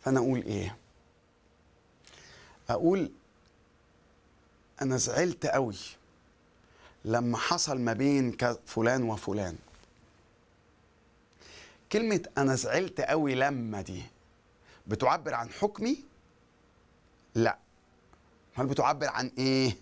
فانا اقول ايه اقول انا زعلت قوي لما حصل ما بين ك- فلان وفلان كلمة أنا زعلت قوي لما دي بتعبر عن حكمي؟ لا هل بتعبر عن إيه؟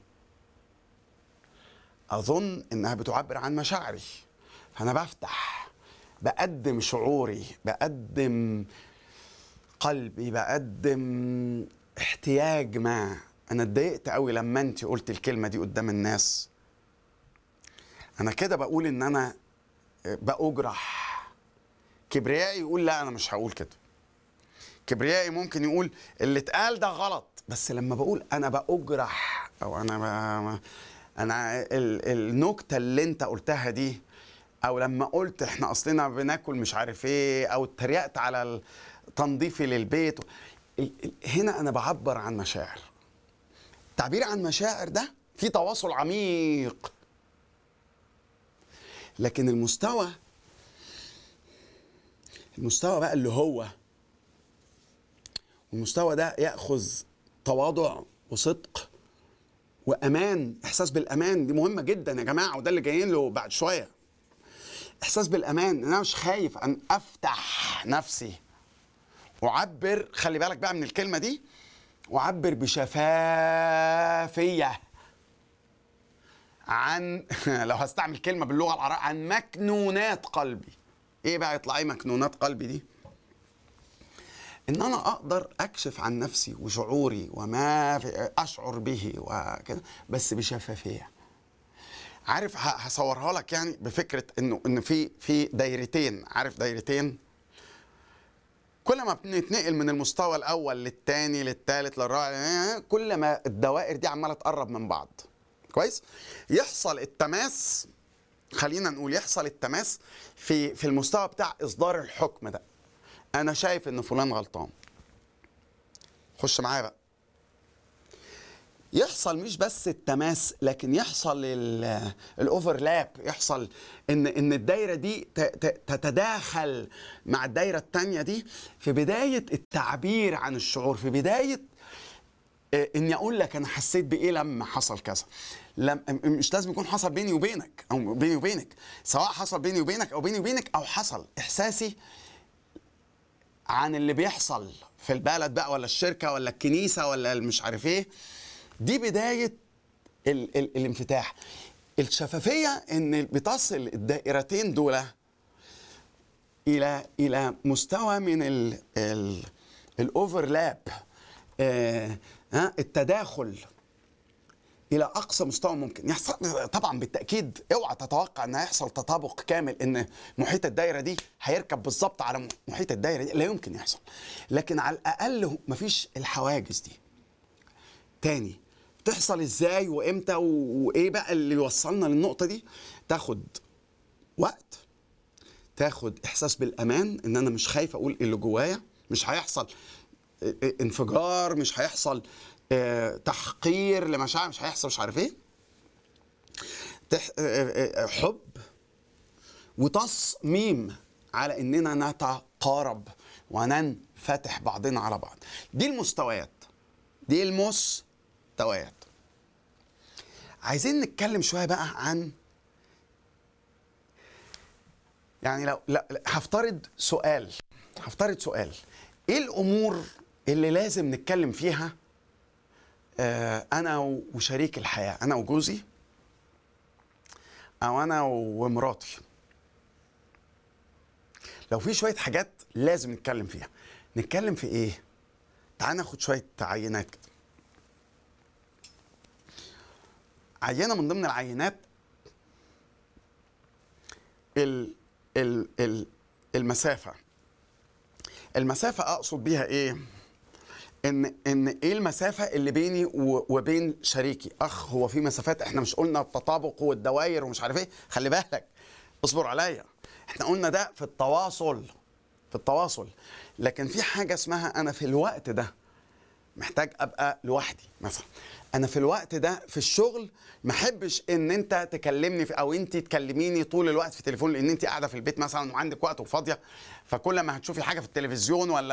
أظن إنها بتعبر عن مشاعري فأنا بفتح بقدم شعوري بقدم قلبي بقدم احتياج ما أنا اتضايقت قوي لما أنت قلت الكلمة دي قدام الناس أنا كده بقول إن أنا بأجرح كبريائي يقول لا انا مش هقول كده كبريائي ممكن يقول اللي اتقال ده غلط بس لما بقول انا باجرح او انا ب... انا ال... النكته اللي انت قلتها دي او لما قلت احنا اصلنا بناكل مش عارف ايه او اتريقت على تنظيفي للبيت ال... ال... هنا انا بعبر عن مشاعر التعبير عن مشاعر ده في تواصل عميق لكن المستوى المستوى بقى اللي هو المستوى ده ياخذ تواضع وصدق وامان احساس بالامان دي مهمه جدا يا جماعه وده اللي جايين له بعد شويه احساس بالامان ان انا مش خايف ان افتح نفسي واعبر خلي بالك بقى من الكلمه دي واعبر بشفافيه عن لو هستعمل كلمه باللغه العربيه عن مكنونات قلبي ايه بقى يطلع ايه مكنونات قلبي دي ان انا اقدر اكشف عن نفسي وشعوري وما في اشعر به وكده بس بشفافيه عارف ه- هصورها لك يعني بفكره انه ان في في دايرتين عارف دايرتين كل ما بنتنقل من المستوى الاول للثاني للثالث للرابع كل ما الدوائر دي عماله تقرب من بعض كويس يحصل التماس خلينا نقول يحصل التماس في في المستوى بتاع اصدار الحكم ده انا شايف ان فلان غلطان خش معايا بقى يحصل مش بس التماس لكن يحصل ال- الاوفرلاب يحصل ان ان الدايره دي ت- ت- تتداخل مع الدايره الثانيه دي في بدايه التعبير عن الشعور في بدايه آه، اني اقول لك انا حسيت بايه لما حصل كذا لم مش لازم يكون حصل بيني وبينك او بيني وبينك سواء حصل بيني وبينك او بيني وبينك او حصل احساسي عن اللي بيحصل في البلد بقى ولا الشركه ولا الكنيسه ولا مش عارف ايه دي بدايه ال ال الانفتاح الشفافيه ان بتصل الدائرتين دول الى الى مستوى من ال ال الاوفرلاب آه ها التداخل الى اقصى مستوى ممكن يحصل طبعا بالتاكيد اوعى تتوقع ان هيحصل تطابق كامل ان محيط الدايره دي هيركب بالظبط على محيط الدايره دي لا يمكن يحصل لكن على الاقل مفيش الحواجز دي تاني تحصل ازاي وامتى و- وايه بقى اللي يوصلنا للنقطه دي تاخد وقت تاخد احساس بالامان ان انا مش خايف اقول اللي جوايا مش هيحصل اه، اه، انفجار مش هيحصل اه، تحقير لمشاعر مش هيحصل مش عارف ايه تح... اه، اه، اه، حب وتصميم على اننا نتقارب وننفتح بعضنا على بعض دي المستويات دي المستويات عايزين نتكلم شويه بقى عن يعني لو لا لا، هفترض سؤال هفترض سؤال ايه الامور اللي لازم نتكلم فيها آه انا وشريك الحياه انا وجوزي او انا ومراتي لو في شويه حاجات لازم نتكلم فيها نتكلم في ايه تعال ناخد شويه عينات كده عينه من ضمن العينات ال ال ال المسافه المسافه اقصد بيها ايه ان ان ايه المسافه اللي بيني و- وبين شريكي اخ هو في مسافات احنا مش قلنا التطابق والدوائر ومش عارف ايه خلي بالك اصبر عليا احنا قلنا ده في التواصل في التواصل لكن في حاجه اسمها انا في الوقت ده محتاج ابقى لوحدي مثلا انا في الوقت ده في الشغل ما احبش ان انت تكلمني في او انت تكلميني طول الوقت في التليفون لان انت قاعده في البيت مثلا وعندك وقت وفاضيه فكل ما هتشوفي حاجه في التلفزيون ولا